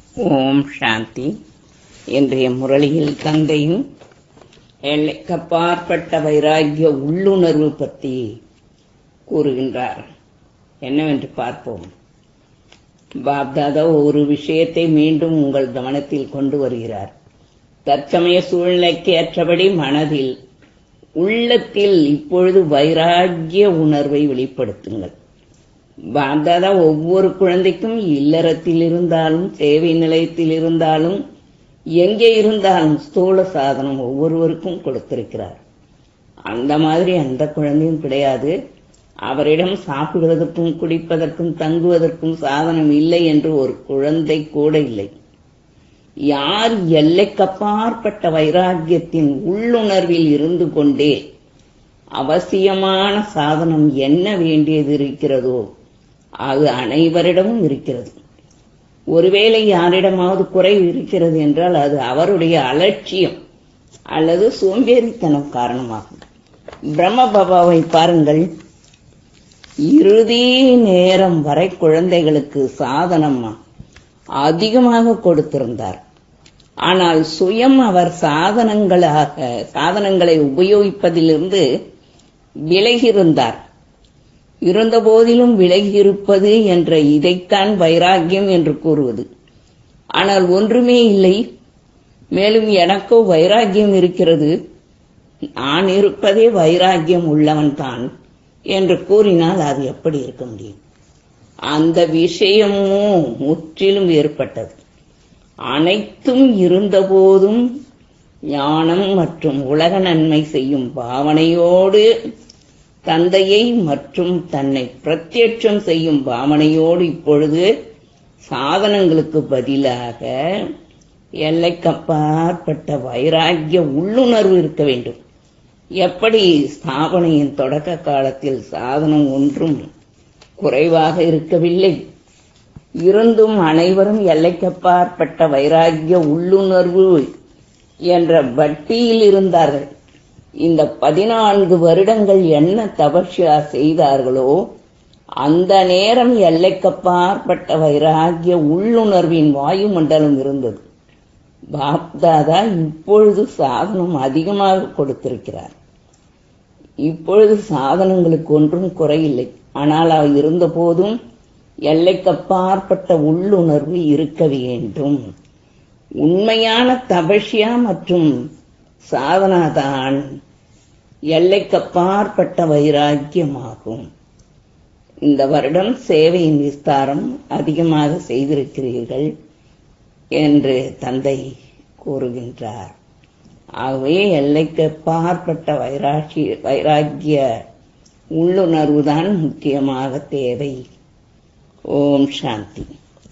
ஓம் சாந்தி இன்றைய முரளியில் தந்தையும் எல்லைக்கப்பாற்பட்ட வைராகிய உள்ளுணர்வு பற்றி கூறுகின்றார் என்னவென்று பார்ப்போம் பாப்தாதா ஒரு விஷயத்தை மீண்டும் உங்கள் கவனத்தில் கொண்டு வருகிறார் தற்சமய சூழ்நிலைக்கு ஏற்றபடி மனதில் உள்ளத்தில் இப்பொழுது வைராகிய உணர்வை வெளிப்படுத்துங்கள் பாப்தாதா ஒவ்வொரு குழந்தைக்கும் இல்லறத்தில் இருந்தாலும் சேவை நிலையத்தில் இருந்தாலும் எங்கே இருந்தாலும் ஸ்தூல சாதனம் ஒவ்வொருவருக்கும் கொடுத்திருக்கிறார் அந்த மாதிரி அந்த குழந்தையும் கிடையாது அவரிடம் சாப்பிடுவதற்கும் குடிப்பதற்கும் தங்குவதற்கும் சாதனம் இல்லை என்று ஒரு குழந்தை கூட இல்லை யார் எல்லைக்கப்பாற்பட்ட வைராக்கியத்தின் உள்ளுணர்வில் இருந்து கொண்டே அவசியமான சாதனம் என்ன வேண்டியது இருக்கிறதோ அது அனைவரிடமும் இருக்கிறது ஒருவேளை யாரிடமாவது குறைவு இருக்கிறது என்றால் அது அவருடைய அலட்சியம் அல்லது சோம்பேறித்தனம் காரணமாகும் பிரம்ம பாபாவை பாருங்கள் இறுதி நேரம் வரை குழந்தைகளுக்கு சாதனம் அதிகமாக கொடுத்திருந்தார் ஆனால் சுயம் அவர் சாதனங்களாக சாதனங்களை உபயோகிப்பதிலிருந்து விலகியிருந்தார் இருந்த போதிலும் விலகியிருப்பது என்ற இதைத்தான் வைராக்கியம் என்று கூறுவது ஆனால் ஒன்றுமே இல்லை மேலும் எனக்கோ வைராக்கியம் இருக்கிறது நான் இருப்பதே வைராக்கியம் உள்ளவன் தான் என்று கூறினால் அது எப்படி இருக்க முடியும் அந்த விஷயமும் முற்றிலும் ஏற்பட்டது அனைத்தும் இருந்தபோதும் ஞானம் மற்றும் உலக நன்மை செய்யும் பாவனையோடு தந்தையை மற்றும் தன்னை பிரத்யட்சம் செய்யும் பாவனையோடு இப்பொழுது சாதனங்களுக்கு பதிலாக எல்லைக்கப்பாற்பட்ட வைராக்கிய உள்ளுணர்வு இருக்க வேண்டும் எப்படி ஸ்தாபனையின் தொடக்க காலத்தில் சாதனம் ஒன்றும் குறைவாக இருக்கவில்லை இருந்தும் அனைவரும் எல்லைக்கப்பாற்பட்ட வைராக்கிய உள்ளுணர்வு என்ற வட்டியில் இருந்தார்கள் இந்த பதினான்கு வருடங்கள் என்ன தபஸ்யா செய்தார்களோ அந்த நேரம் எல்லைக்கப்பாற்பட்ட வைராகிய உள்ளுணர்வின் வாயுமண்டலம் இருந்தது பாப்தாதா இப்பொழுது சாதனம் அதிகமாக கொடுத்திருக்கிறார் இப்பொழுது சாதனங்களுக்கு ஒன்றும் குறையில்லை ஆனால் அவை இருந்த போதும் எல்லைக்கப்பாற்பட்ட உள்ளுணர்வு இருக்க வேண்டும் உண்மையான தபஷ்யா மற்றும் சாதனாதான் எல்லைக்கப்பாற்பட்ட வைராக்கியமாகும் இந்த வருடம் சேவையின் விஸ்தாரம் அதிகமாக செய்திருக்கிறீர்கள் என்று தந்தை கூறுகின்றார் ஆகவே எல்லைக்கு அப்பாற்பட்ட வைராட்சி வைராக்கிய உள்ளுணர்வுதான் முக்கியமாக தேவை ஓம் சாந்தி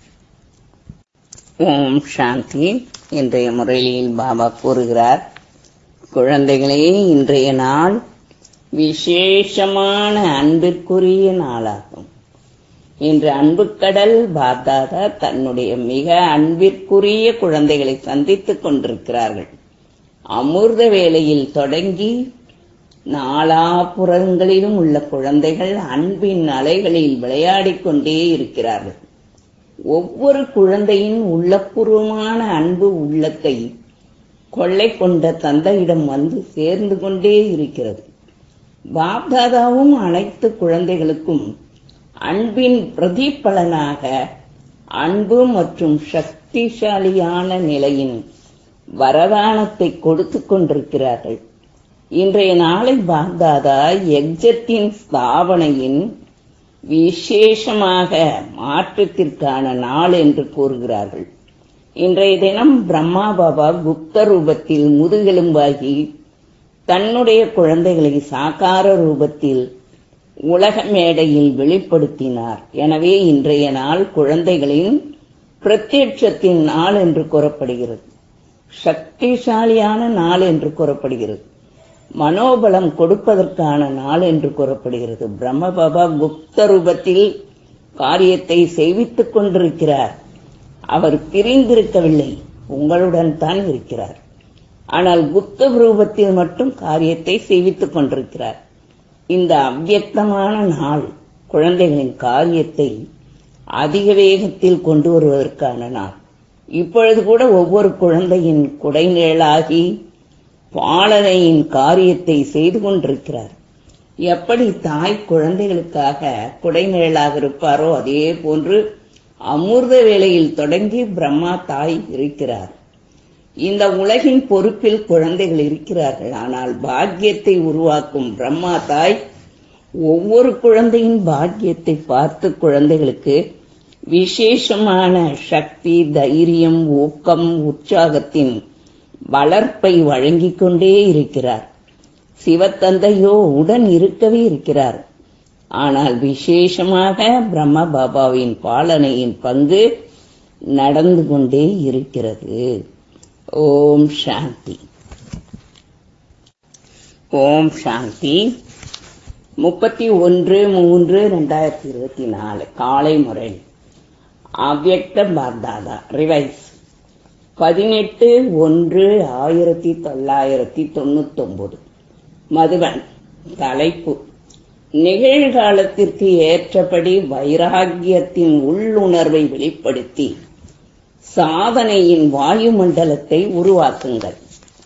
ஓம் சாந்தி இன்றைய முறையில் பாபா கூறுகிறார் குழந்தைகளே இன்றைய நாள் விசேஷமான அன்பிற்குரிய நாளாகும் இன்று அன்புக்கடல் பாப்தாதா தன்னுடைய மிக அன்பிற்குரிய குழந்தைகளை சந்தித்துக் கொண்டிருக்கிறார்கள் அமிர்த வேளையில் தொடங்கி நாலாபுறங்களிலும் உள்ள குழந்தைகள் அன்பின் அலைகளில் விளையாடிக் கொண்டே இருக்கிறார்கள் ஒவ்வொரு குழந்தையின் உள்ளபூர்வமான அன்பு உள்ளத்தை கொள்ளை கொண்ட தந்தையிடம் வந்து சேர்ந்து கொண்டே இருக்கிறது பாப்தாதாவும் அனைத்து குழந்தைகளுக்கும் அன்பின் பிரதிபலனாக அன்பு மற்றும் சக்திசாலியான நிலையின் வரதானத்தை கொடுத்து கொண்டிருக்கிறார்கள் இன்றைய நாளை பாப்தாதா எக்ஜத்தின் ஸ்தாபனையின் விசேஷமாக மாற்றத்திற்கான நாள் என்று கூறுகிறார்கள் இன்றைய தினம் பிரம்மா பாபா குப்த ரூபத்தில் முதுகெலும்பாகி தன்னுடைய குழந்தைகளை சாக்கார ரூபத்தில் உலக மேடையில் வெளிப்படுத்தினார் எனவே இன்றைய நாள் குழந்தைகளின் பிரத்யட்சத்தின் நாள் என்று கூறப்படுகிறது சக்திசாலியான நாள் என்று கூறப்படுகிறது மனோபலம் கொடுப்பதற்கான நாள் என்று கூறப்படுகிறது பிரம்ம பாபா குப்த ரூபத்தில் காரியத்தை செய்வித்துக் கொண்டிருக்கிறார் அவர் பிரிந்திருக்கவில்லை உங்களுடன் தான் இருக்கிறார் ஆனால் குப்த ரூபத்தில் மட்டும் காரியத்தை செய்வித்துக் கொண்டிருக்கிறார் இந்த அவ்வியக்தமான நாள் குழந்தைகளின் காரியத்தை அதிக வேகத்தில் கொண்டு வருவதற்கான நாள் இப்பொழுது கூட ஒவ்வொரு குழந்தையின் குடைநிழலாகி பாலனையின் காரியத்தை செய்து கொண்டிருக்கிறார் எப்படி தாய் குழந்தைகளுக்காக குடைநிழலாக இருப்பாரோ அதே போன்று அமிர்த வேளையில் தொடங்கி பிரம்மா தாய் இருக்கிறார் இந்த உலகின் பொறுப்பில் குழந்தைகள் இருக்கிறார்கள் ஆனால் பாக்கியத்தை உருவாக்கும் பிரம்மா தாய் ஒவ்வொரு குழந்தையின் பாக்கியத்தை பார்த்து குழந்தைகளுக்கு விசேஷமான சக்தி தைரியம் ஊக்கம் உற்சாகத்தின் வளர்ப்பை வழங்கிக் கொண்டே இருக்கிறார் சிவத்தந்தையோ உடன் இருக்கவே இருக்கிறார் ஆனால் விசேஷமாக பிரம்ம பாபாவின் பாலனையின் பங்கு நடந்து கொண்டே இருக்கிறது ஓம் சாந்தி ஓம் சாந்தி முப்பத்தி ஒன்று மூன்று ரெண்டாயிரத்தி இருபத்தி நாலு காலை முறை அவ்யக்த பார்தாதா ரிவைஸ் பதினெட்டு ஒன்று ஆயிரத்தி தொள்ளாயிரத்தி தொண்ணூத்தி ஒன்பது மதுவன் தலைப்பு நிகழ்காலத்திற்கு ஏற்றபடி வைராகியத்தின் உள்ளுணர்வை வெளிப்படுத்தி சாதனையின் வாயுமண்டலத்தை உருவாக்குங்கள்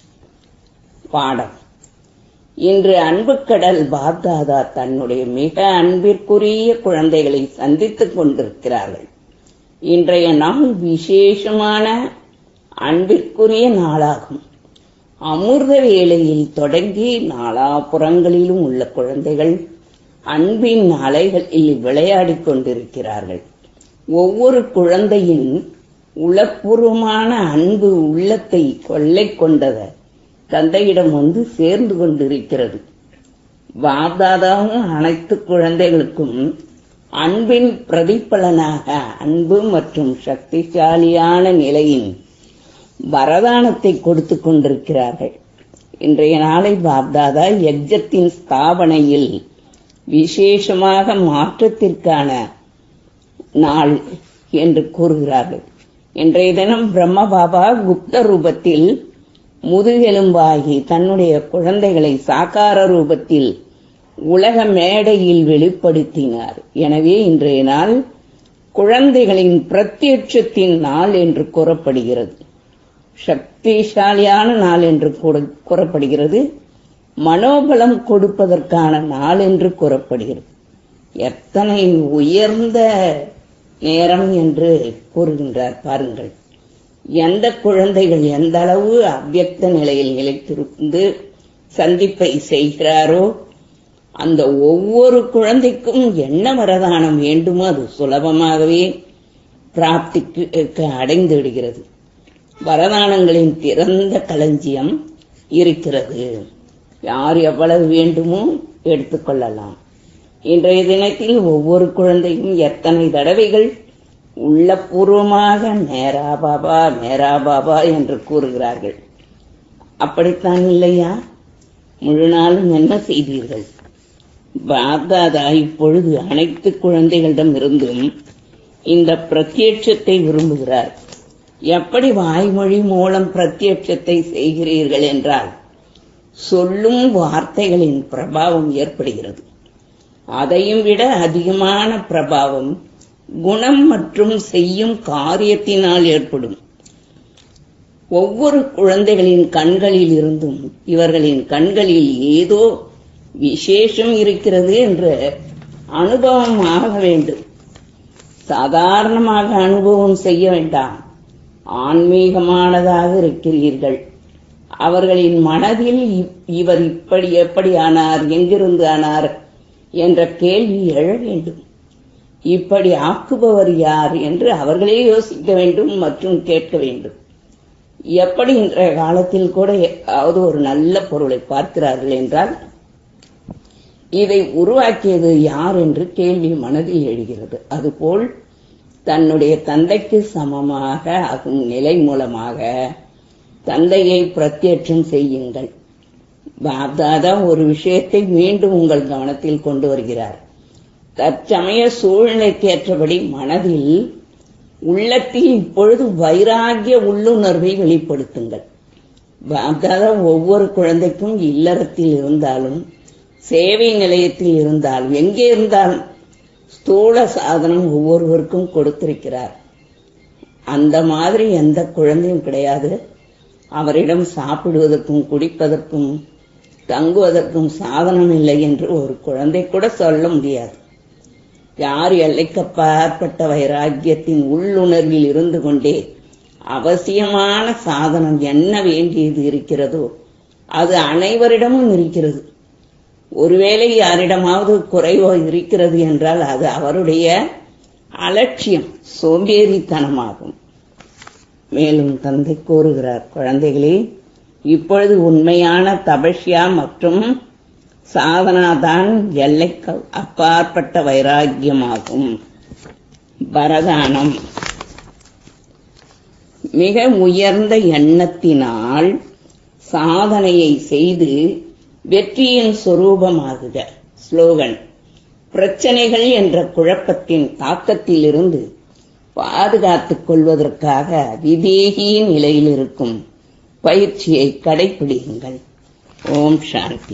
பாடம் இன்று அன்புக்கடல் பாப்தாதா தன்னுடைய மிக அன்பிற்குரிய குழந்தைகளை சந்தித்துக் கொண்டிருக்கிறார்கள் இன்றைய நாள் விசேஷமான அன்பிற்குரிய நாளாகும் அமிர்த வேளையில் தொடங்கி நாலாபுறங்களிலும் உள்ள குழந்தைகள் அன்பின் அலைகளில் விளையாடிக் கொண்டிருக்கிறார்கள் ஒவ்வொரு குழந்தையின் உளப்பூர்வமான அன்பு உள்ளத்தை கொள்ளை கொண்டத தந்தையிடம் வந்து சேர்ந்து கொண்டிருக்கிறது பாப்தாதாவும் அனைத்து குழந்தைகளுக்கும் அன்பின் பிரதிபலனாக அன்பு மற்றும் சக்திசாலியான நிலையின் வரதானத்தை கொடுத்து கொண்டிருக்கிறார்கள் இன்றைய நாளை பாப்தாதா யஜ்ஜத்தின் ஸ்தாபனையில் விசேஷமாக மாற்றத்திற்கான நாள் என்று கூறுகிறார்கள் இன்றைய தினம் பிரம்ம பாபா குப்த ரூபத்தில் முதுகெலும்பாகி தன்னுடைய குழந்தைகளை சாக்கார ரூபத்தில் உலக மேடையில் வெளிப்படுத்தினார் எனவே இன்றைய நாள் குழந்தைகளின் பிரத்யட்சத்தின் நாள் என்று கூறப்படுகிறது சக்திசாலியான நாள் என்று கூறப்படுகிறது மனோபலம் கொடுப்பதற்கான நாள் என்று கூறப்படுகிறது எத்தனை உயர்ந்த நேரம் என்று கூறுகின்றார் பாருங்கள் எந்த குழந்தைகள் எந்த அளவு அவ்யக்த நிலையில் நிலைத்திருந்து சந்திப்பை செய்கிறாரோ அந்த ஒவ்வொரு குழந்தைக்கும் என்ன வரதானம் வேண்டுமோ அது சுலபமாகவே பிராப்திக்கு அடைந்து விடுகிறது வரதானங்களின் திறந்த களஞ்சியம் இருக்கிறது யார் எவ்வளவு வேண்டுமோ எடுத்துக்கொள்ளலாம் இன்றைய தினத்தில் ஒவ்வொரு குழந்தையும் எத்தனை தடவைகள் உள்ளபூர்வமாக மேரா பாபா மேரா பாபா என்று கூறுகிறார்கள் அப்படித்தான் இல்லையா முழு நாளும் என்ன செய்தீர்கள் பாப்தாதா இப்பொழுது அனைத்து குழந்தைகளிடம் இருந்தும் இந்த பிரத்யட்சத்தை விரும்புகிறார் எப்படி வாய்மொழி மூலம் பிரத்யட்சத்தை செய்கிறீர்கள் என்றால் சொல்லும் வார்த்தைகளின் பிரபாவம் ஏற்படுகிறது அதையும் விட அதிகமான பிரபாவம் குணம் மற்றும் செய்யும் காரியத்தினால் ஏற்படும் ஒவ்வொரு குழந்தைகளின் கண்களில் இருந்தும் இவர்களின் கண்களில் ஏதோ விசேஷம் இருக்கிறது என்ற அனுபவம் ஆக வேண்டும் சாதாரணமாக அனுபவம் செய்ய வேண்டாம் ஆன்மீகமானதாக இருக்கிறீர்கள் அவர்களின் மனதில் இவர் இப்படி எப்படி ஆனார் எங்கிருந்து ஆனார் என்ற கேள்வி எழ வேண்டும் இப்படி ஆக்குபவர் யார் என்று அவர்களே யோசிக்க வேண்டும் மற்றும் கேட்க வேண்டும் எப்படி இன்றைய காலத்தில் கூட ஏதாவது ஒரு நல்ல பொருளை பார்க்கிறார்கள் என்றால் இதை உருவாக்கியது யார் என்று கேள்வி மனதில் எழுகிறது அதுபோல் தன்னுடைய தந்தைக்கு சமமாக ஆகும் நிலை மூலமாக தந்தையை பிரத்யட்சம் செய்யுங்கள் பாப்தாதா ஒரு விஷயத்தை மீண்டும் உங்கள் கவனத்தில் கொண்டு வருகிறார் தற்சமய சூழ்நிலைக்கேற்றபடி மனதில் உள்ளத்தில் இப்பொழுது வைராகிய உள்ளுணர்வை வெளிப்படுத்துங்கள் பாப்தாதா ஒவ்வொரு குழந்தைக்கும் இல்லறத்தில் இருந்தாலும் சேவை நிலையத்தில் இருந்தாலும் எங்கே இருந்தாலும் ஸ்தூல சாதனம் ஒவ்வொருவருக்கும் கொடுத்திருக்கிறார் அந்த மாதிரி எந்த குழந்தையும் கிடையாது அவரிடம் சாப்பிடுவதற்கும் குடிப்பதற்கும் தங்குவதற்கும் சாதனம் இல்லை என்று ஒரு குழந்தை கூட சொல்ல முடியாது யார் எல்லைக்கப்பாற்பட்ட வைராக்கியத்தின் உள்ளுணர்வில் இருந்து கொண்டே அவசியமான சாதனம் என்ன வேண்டியது இருக்கிறதோ அது அனைவரிடமும் இருக்கிறது ஒருவேளை யாரிடமாவது குறைவோ இருக்கிறது என்றால் அது அவருடைய அலட்சியம் சோம்பேறித்தனமாகும் மேலும் தந்தை கூறுகிறார் குழந்தைகளே இப்பொழுது உண்மையான தபஷ்யா மற்றும் சாதனாதான் எல்லைக்கு அப்பாற்பட்ட வைராக்கியமாகும் வரதானம் மிக உயர்ந்த எண்ணத்தினால் சாதனையை செய்து வெற்றியின் சொரூபமாகுக ஸ்லோகன் பிரச்சனைகள் என்ற குழப்பத்தின் தாக்கத்திலிருந்து பாதுகாத்துக் கொள்வதற்காக விவேகி நிலையில் இருக்கும் பயிற்சியை கடைபிடியுங்கள் ஓம் சாந்தி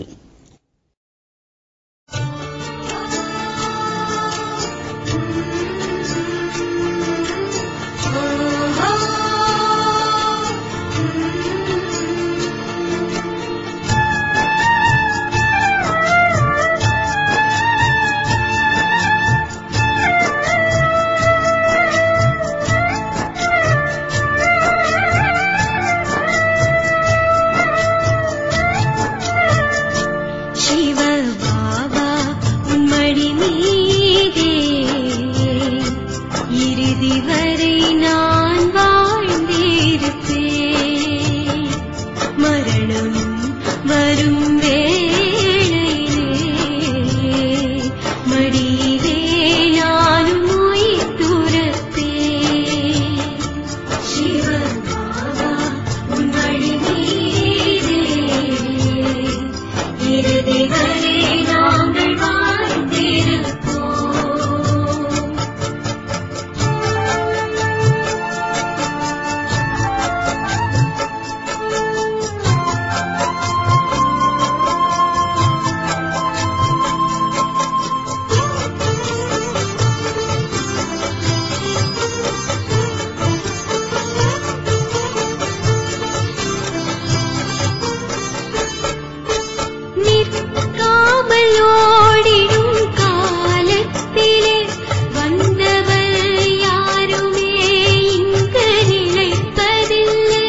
சிவ பாபா உன்மடி மீதே இறுதி வரை நான் வாழ்ந்திருப்பேன் மரணம் வரும் வேளையிலே மடியிலே நானும் உயிர் துறப்பேன் சிவ பாபா உன்மடி மீதே இறுதி வரை நாங்கள் வாழ்ந்திருப்போம் நிற்காமல் ஓடிடும் காலத்திலே வந்தவர் யாருமே இங்கு நிலைப்பதில்லை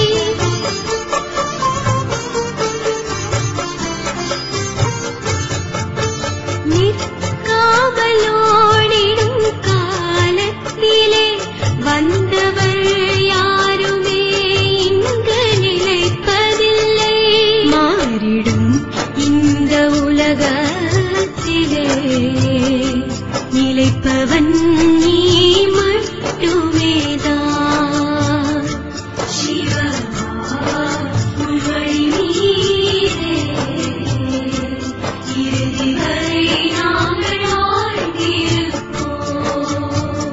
நிற்காமல் ஓடிடும் காலத்திலே வந்தவர் யாருமே இங்கு நிலைப்பதில்லை மாறிடும் இந்த உலகத்திலே நிலைப்பவன் நீ மட்டுமேதான் சிவா உன் வழி மீதே இறுதி வரை நாங்கள் வாழ்ந்திருப்போம்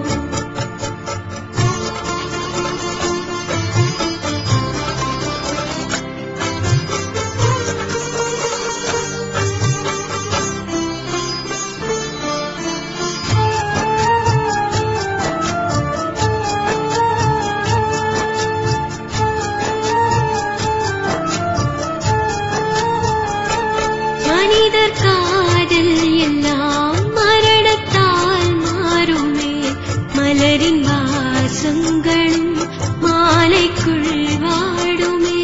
மனிதர் காதல் எல்லாம் மரணத்தால் மாறுமே மலரின் வாசங்களும் மாலைக்குள் வாடுமே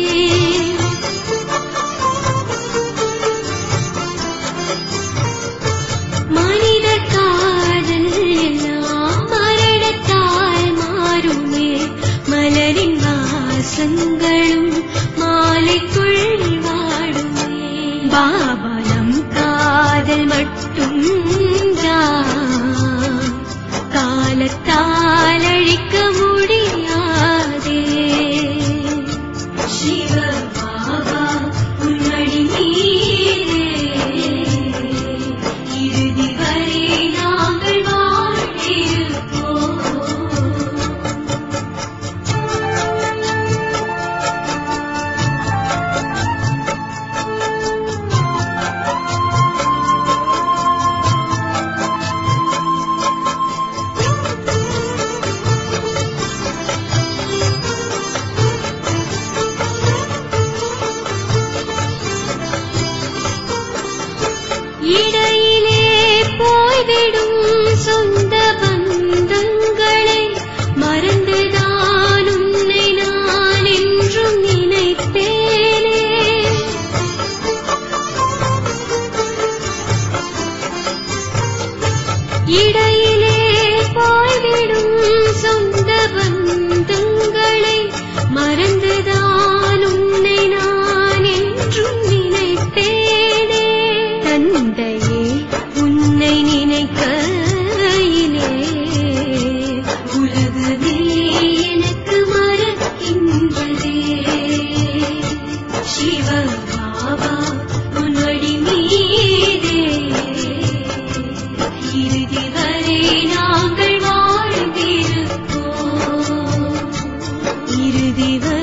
மனிதர் காதல் எல்லாம் மரணத்தால் மாறுமே மலரின் வாசங்களும் மாலைக்குள் வாடுமே பாபலம் காதல் மட்டும் தான் காலத்தால் அழிக்க முடியாதே சிவ பாபா உன்னடி மீதே இறுதி வரை நாங்கள் வாழ்ந்திருப்போம் இறுதி வரை